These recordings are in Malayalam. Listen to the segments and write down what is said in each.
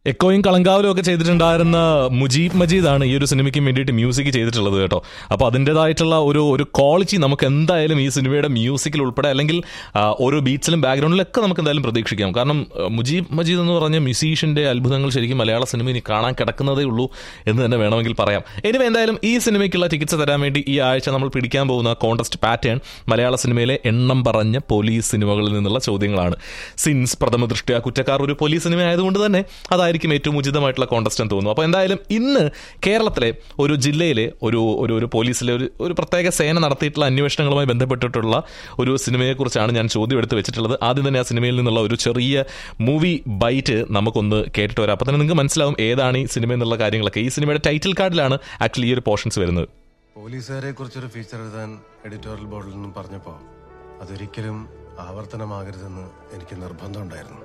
എക്കോയും കളങ്കാവലും ഒക്കെ ചെയ്തിട്ടുണ്ടായിരുന്ന മുജീബ് മജീദാണ് ഈ ഒരു സിനിമയ്ക്ക് വേണ്ടിയിട്ട് മ്യൂസിക് ചെയ്തിട്ടുള്ളത് കേട്ടോ അപ്പോൾ അതിൻ്റെതായിട്ടുള്ള ഒരു ഒരു ക്വാളിറ്റി നമുക്ക് എന്തായാലും ഈ സിനിമയുടെ മ്യൂസിക്കിൽ ഉൾപ്പെടെ അല്ലെങ്കിൽ ആ, ഓരോ ബീറ്റ്സിലും ബാക്ക്ഗ്രൗണ്ടിലൊക്കെ നമുക്ക് എന്തായാലും പ്രതീക്ഷിക്കാം കാരണം ആ, മുജീബ് മജീദ് എന്ന് പറഞ്ഞ മ്യൂസീഷ്യൻ്റെ അത്ഭുതങ്ങൾ ശരിക്കും മലയാള സിനിമ ഇനി കാണാൻ കിടക്കുന്നതേ ഉള്ളൂ എന്ന് തന്നെ വേണമെങ്കിൽ പറയാം എനിവേ എന്തായാലും ഈ സിനിമയ്ക്കുള്ള ടിക്കറ്റ്സ് തരാൻ വേണ്ടി ഈ ആഴ്ച നമ്മൾ പിടിക്കാൻ പോകുന്ന കോൺടെസ്റ്റ് പാറ്റേൺ മലയാള സിനിമയിലെ എണ്ണം പറഞ്ഞ പോലീസ് സിനിമകളിൽ നിന്നുള്ള ചോദ്യങ്ങളാണ് സിൻസ് പ്രഥമ ദൃഷ്ട്യാ കുറ്റക്കാർ ഒരു പോലീസ് സിനിമ ആയതുകൊണ്ട് തന്നെ അതായിരിക്കും ഏറ്റവും ഉചിതമായിട്ടുള്ള കോൺടെസ്റ്റ് എന്ന് തോന്നുന്നു അപ്പോൾ എന്തായാലും ഇന്ന് കേരളത്തിലെ ഒരു ജില്ലയിലെ ഒരു ഒരു ഒരു പോലീസിലെ ഒരു ഒരു പ്രത്യേക സേന നടത്തിയിട്ടുള്ള അന്വേഷണങ്ങളുമായി ബന്ധപ്പെട്ടിട്ടുള്ള ഒരു സിനിമയെക്കുറിച്ചാണ് ഞാൻ ചോദ്യം എടുത്ത് വെച്ചിട്ടുള്ളത് ആദ്യം തന്നെ ആ സിനിമയിൽ നിന്നുള്ള ഒരു ചെറിയ മൂവി ബൈറ്റ് നമുക്കൊന്ന് കേട്ടിട്ട് വരാം അപ്പോൾ തന്നെ നിങ്ങൾക്ക് മനസ്സിലാവും ഏതാണ് ഈ സിനിമ എന്നുള്ള കാര്യങ്ങളൊക്കെ ഈ സിനിമയുടെ ടൈറ്റിൽ കാർഡിലാണ് ആക്ച്വലി ഈ ഒരു പോർഷൻസ് വരുന്നത് പോലീസുകാരെ കുറിച്ചൊരു ഫീച്ചർ എഴുതാൻ എഡിറ്റോറിയൽ ബോർഡിൽ നിന്നും പറഞ്ഞപ്പോൾ അതൊരിക്കലും ആവർത്തനമാകരുതെന്ന് എനിക്ക് നിർബന്ധമുണ്ടായിരുന്നു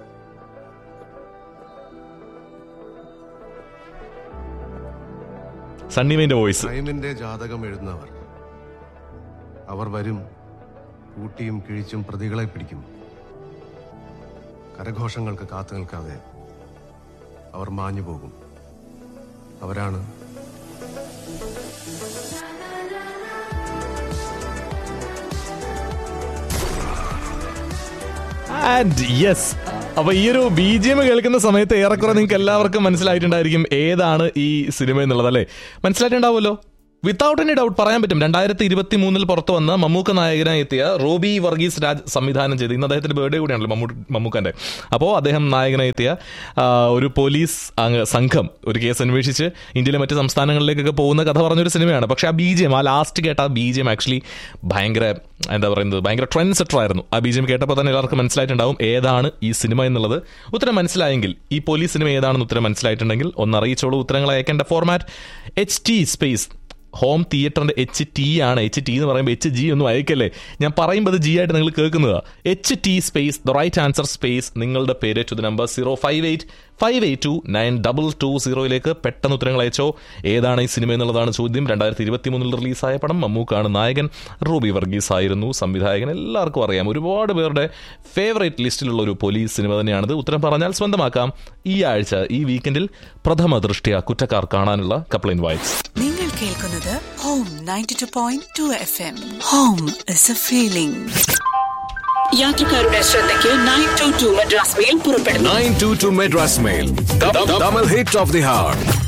സണ്ണിമേന്റെ വോയിസ് ക്രൈമിന്റെ ജാതകം എഴുതുന്നവർ അവർ വരും കൂട്ടിയും കിഴിച്ചും പ്രതികളെ പിടിക്കും കരഘോഷങ്ങൾക്ക് കാത്തു നിൽക്കാതെ അവർ മാഞ്ഞു പോകും അവരാണ് ആൻഡ് യെസ് അപ്പൊ ഈ ഒരു ബി ജി എം കേൾക്കുന്ന സമയത്ത് ഏറെക്കുറെ നിങ്ങൾക്ക് എല്ലാവർക്കും മനസ്സിലായിട്ടുണ്ടായിരിക്കും ഏതാണ് ഈ സിനിമ എന്നുള്ളത് അല്ലേ മനസ്സിലായിട്ടുണ്ടാവുമല്ലോ വിത്തൗട്ട് എനി ഡൗട്ട് പറയാൻ പറ്റും രണ്ടായിരത്തി ഇരുപത്തി മൂന്നിൽ പുറത്തു വന്ന മമ്മൂക്ക നായകനായി എത്തിയ റോബി വർഗീസ് രാജ് സംവിധാനം ചെയ്ത് ഇന്ന് അദ്ദേഹത്തിന്റെ ബർത്ത്ഡേ കൂടിയാണല്ലോ മമ്മൂ മമ്മൂക്കന്റെ അപ്പോൾ അദ്ദേഹം നായകനായി എത്തിയ ആ, ഒരു പോലീസ് അംഗ- സംഘം ഒരു കേസ് അന്വേഷിച്ച് ഇന്ത്യയിലെ മറ്റ് സംസ്ഥാനങ്ങളിലേക്കൊക്കെ പോകുന്ന കഥ പറഞ്ഞൊരു സിനിമയാണ് പക്ഷേ ആ ബി ജി എം ആ ലാസ്റ്റ് കേട്ട ആ ബി ജി എം ആക്ച്വലി ഭയങ്കര എന്താ പറയുന്നത് ഭയങ്കര ട്രെൻഡ് സെറ്റർ ആയിരുന്നു ആ ബി ജി എം കേട്ടപ്പോൾ തന്നെ എല്ലാവർക്കും മനസ്സിലായിട്ടുണ്ടാവും ഏതാണ് ഈ സിനിമ എന്നുള്ളത് ഉത്തരം മനസ്സിലായെങ്കിൽ ഈ പോലീസ് സിനിമ ഏതാണെന്ന് ഉത്തരം മനസ്സിലായിട്ടുണ്ടെങ്കിൽ ഒന്ന് അറിയിച്ചോളൂ ഉത്തരങ്ങൾ അയക്കേണ്ട format H T space home തിയേറ്ററിന്റെ എച്ച് ടി ആണ് എച്ച് ടി എന്ന് പറയുമ്പോൾ എച്ച് ജി ഒന്നും അയക്കല്ലേ ഞാൻ പറയുമ്പോൾ അത് ജി ആയിട്ട് നിങ്ങൾ കേൾക്കുന്നതാ H T space the right answer space നിങ്ങളുടെ പേര് to the number zero five eight five eight two nine double two സീറോയിലേക്ക് പെട്ടെന്ന് ഉത്തരങ്ങൾ അയച്ചോ ഏതാണ് ഈ സിനിമ എന്നുള്ളതാണ് ചോദ്യം രണ്ടായിരത്തി ഇരുപത്തി മൂന്നിൽ റിലീസായ പടം മമ്മൂക്കാണ് നായകൻ റൂബി വർഗീസ് ആയിരുന്നു സംവിധായകൻ എല്ലാവർക്കും അറിയാം ഒരുപാട് പേരുടെ ഫേവറേറ്റ് ലിസ്റ്റിലുള്ള ഒരു പോലീസ് സിനിമ തന്നെയാണിത് ഉത്തരം പറഞ്ഞാൽ സ്വന്തമാക്കാം ഈ ആഴ്ച ഈ വീക്കെൻഡിൽ പ്രഥമ ദൃഷ്ടിയ കുറ്റക്കാർ കാണാനുള്ള കപ്ലൈൻ വൈബ്സ് നിങ്ങൾ കേൾക്കുന്നത് home ninety two point two F M home is a feeling യാത്രക്കാരുടെ ശ്രദ്ധയ്ക്ക് nine two two Madras mail പുറപ്പെടുന്നു 922 Madras Mail. The, the, double hit of the heart.